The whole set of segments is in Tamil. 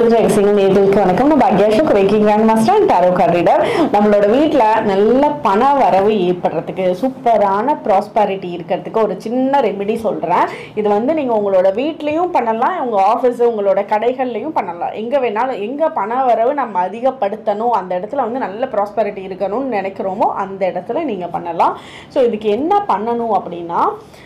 ஜெயசிங் நேர்களுக்கு வணக்கம் நான் பாக்யாஷுக் reiki grand master and tarot card reader நம்மளோட வீட்டில் நல்ல பண வரவு ஏற்படுறதுக்கு சூப்பரான ப்ராஸ்பாரிட்டி இருக்கிறதுக்கு ஒரு சின்ன ரெமெடி சொல்கிறேன் இது வந்து நீங்கள் உங்களோட வீட்லேயும் பண்ணலாம் உங்கள் ஆஃபீஸு உங்களோட கடைகள்லையும் பண்ணலாம் எங்கே வேணாலும் எங்கே பண வரவு நம்ம அதிகப்படுத்தணும் அந்த இடத்துல வந்து நல்ல ப்ராஸ்பாரிட்டி இருக்கணும்னு நினைக்கிறோமோ அந்த இடத்துல நீங்கள் பண்ணலாம் ஸோ இதுக்கு என்ன பண்ணணும் அப்படின்னா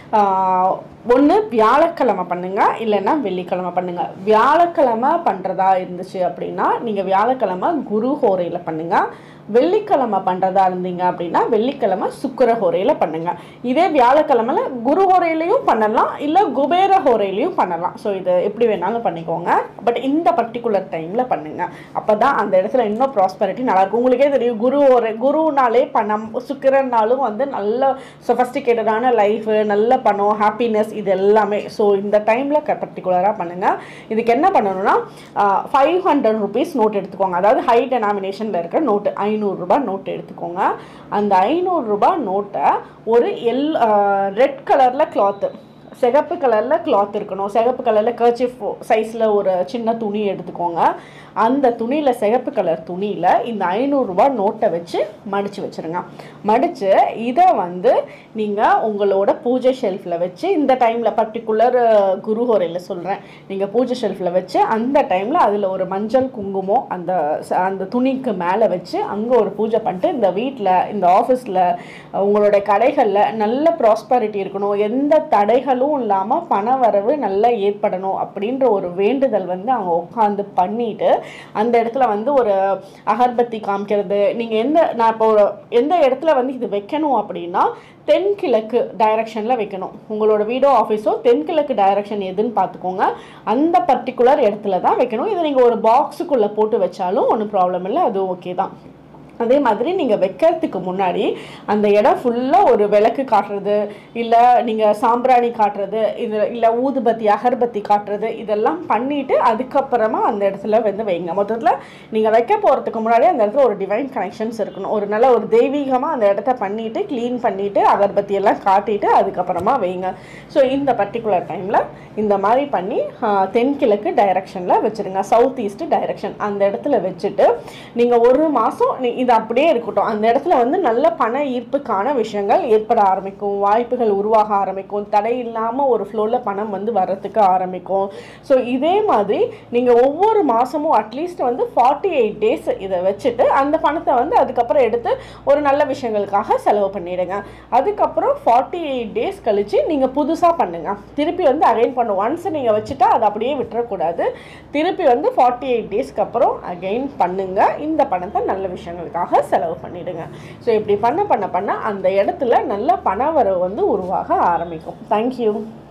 ஒன்று வியாழக்கிழமை பண்ணுங்க இல்லைன்னா வெள்ளிக்கிழமை பண்ணுங்க வியாழக்கிழமை பண்ணுறதா இருந்துச்சு அப்படின்னா நீங்கள் வியாழக்கிழமை குரு ஹோரையில் பண்ணுங்க வெள்ளிக்கிழமை பண்ணுறதா இருந்தீங்க அப்படின்னா வெள்ளிக்கிழமை சுக்கிர ஹோரையில் பண்ணுங்க இதே வியாழக்கிழமைல குரு ஹோரையிலையும் பண்ணலாம் இல்லை குபேர ஹோரையிலையும் பண்ணலாம் ஸோ இது எப்படி வேணாலும் பண்ணிக்கோங்க பட் இந்த பர்டிகுலர் டைமில் பண்ணுங்க அப்போ தான் அந்த இடத்துல இன்னும் ப்ராஸ்பரிட்டி நல்லாயிருக்கும் உங்களுக்கே தெரியும் குரு ஹோரை குருனாலே பணம் சுக்கிரனாலும் வந்து நல்ல சொஃபஸ்டிகேட்டடான லைஃபு நல்ல பணம் ஹாப்பினஸ் இது எல்லாமே ஸோ இந்த டைமில் பர்டிகுலராக பண்ணுங்கள் இதுக்கு என்ன பண்ணணும்னா ஃபைவ் ஹண்ட்ரட் ருபீஸ் நோட் எடுத்துக்கோங்க அதாவது ஹை டெனாமினேஷனில் இருக்கிற நோட்டு ஐநூறுரூபா நோட் எடுத்துக்கோங்க அந்த ஐநூறுரூபா நோட்டை ஒரு எல் ரெட் கலரில் கிளாத்து சிகப்பு கலரில் கிளாத் இருக்கணும் சிகப்பு கலரில் கர்ச்சிஃப் சைஸில் ஒரு சின்ன துணி எடுத்துக்கோங்க அந்த துணியில் சிகப்பு கலர் துணியில் இந்த ஐநூறுரூவா நோட்டை வச்சு மடித்து வச்சுருங்க மடித்து இதை வந்து நீங்கள் உங்களோட பூஜை ஷெல்ஃபில் வச்சு இந்த டைமில் பர்டிகுலர் குருஹோரையில் சொல்கிறேன் நீங்கள் பூஜை ஷெல்ஃபில் வச்சு அந்த டைமில் அதில் ஒரு மஞ்சள் குங்குமம் அந்த ச- அந்த துணிக்கு மேலே வச்சு அங்கே ஒரு பூஜை பண்ணிட்டு இந்த வீட்டில் இந்த ஆஃபீஸில் உங்களோட கடைகளில் நல்ல ப்ராஸ்பரிட்டி இருக்கணும் எந்த தடைகளும் இல்லாமல் பண வரவு நல்லா ஏற்படணும் அப்படின்ற ஒரு வேண்டுதல் வந்து அவங்க உட்காந்து பண்ணிட்டு அந்த இடத்துல வந்து ஒரு அகர்பத்தி காமிக்கிறது நீங்கள் எந்த நான் இப்போ ஒரு எந்த இடத்துல வந்து இது வைக்கணும் அப்படின்னா தென்கிழக்கு டைரக்ஷனில் வைக்கணும் உங்களோட வீடோ ஆஃபீஸோ தென்கிழக்கு டைரக்ஷன் எதுன்னு பார்த்துக்கோங்க அந்த பர்டிகுலர் இடத்துல தான் வைக்கணும் இதை நீங்கள் ஒரு பாக்ஸுக்குள்ளே போட்டு வச்சாலும் ஒன்றும் ப்ராப்ளம் இல்லை அது ஓகே தான் அதே மாதிரி நீங்கள் வைக்கிறதுக்கு முன்னாடி அந்த இடம் ஃபுல்லாக ஒரு விளக்கு காட்டுறது இல்லை நீங்கள் சாம்பிராணி காட்டுறது இது இல்லை ஊதுபத்தி அகர்பத்தி காட்டுறது இதெல்லாம் பண்ணிவிட்டு அதுக்கப்புறமா அந்த இடத்துல வந்து வைங்க மொத்தத்தில் நீங்கள் வைக்க போகிறதுக்கு முன்னாடி அந்த இடத்துல ஒரு டிவைன் கனெக்ஷன்ஸ் இருக்கணும் ஒரு நல்ல ஒரு தெய்வீகமாக அந்த இடத்த பண்ணிவிட்டு க்ளீன் பண்ணிவிட்டு அகர்பத்தி எல்லாம் காட்டிட்டு அதுக்கப்புறமா வைங்க ஸோ இந்த பர்டிகுலர் டைமில் இந்த மாதிரி பண்ணி ஆஹ், தென்கிழக்கு டைரக்ஷனில் வச்சுருங்க சவுத் ஈஸ்ட் டைரக்ஷன் அந்த இடத்துல வச்சுட்டு நீங்கள் ஒரு மாதம் இது அப்படியே இருக்கட்டும் அந்த இடத்துல வந்து நல்ல பண ஈர்ப்புக்கான விஷயங்கள் ஏற்பட ஆரம்பிக்கும் வாய்ப்புகள் உருவாக ஆரம்பிக்கும் தடை இல்லாமல் ஒரு ஃப்ளோவில் பணம் வந்து வர்றதுக்கு ஆரம்பிக்கும் ஸோ இதே மாதிரி நீங்கள் ஒவ்வொரு மாதமும் அட்லீஸ்ட் வந்து ஃபார்ட்டி எயிட் டேஸ் இதை வச்சுட்டு அந்த பணத்தை வந்து அதுக்கப்புறம் எடுத்து ஒரு நல்ல விஷயங்களுக்காக செலவு பண்ணிடுங்க அதுக்கப்புறம் ஃபார்ட்டி எயிட் டேஸ் கழித்து நீங்கள் புதுசாக பண்ணுங்க திருப்பி வந்து அகைன் பண்ணும் ஒன்ஸ் நீங்கள் வச்சுட்டா அதை அப்படியே விட்டுறக்கூடாது திருப்பி வந்து ஃபார்ட்டி எயிட் டேஸ்க்கு அப்புறம் அகைன் பண்ணுங்க இந்த பணத்தை நல்ல விஷயங்களுக்காக செலவு பண்ணிடுங்க ஸோ இப்படி பண்ண பண்ண பண்ண அந்த இடத்துல நல்ல பண வரவு வந்து உருவாக ஆரம்பிக்கும் தேங்க்யூ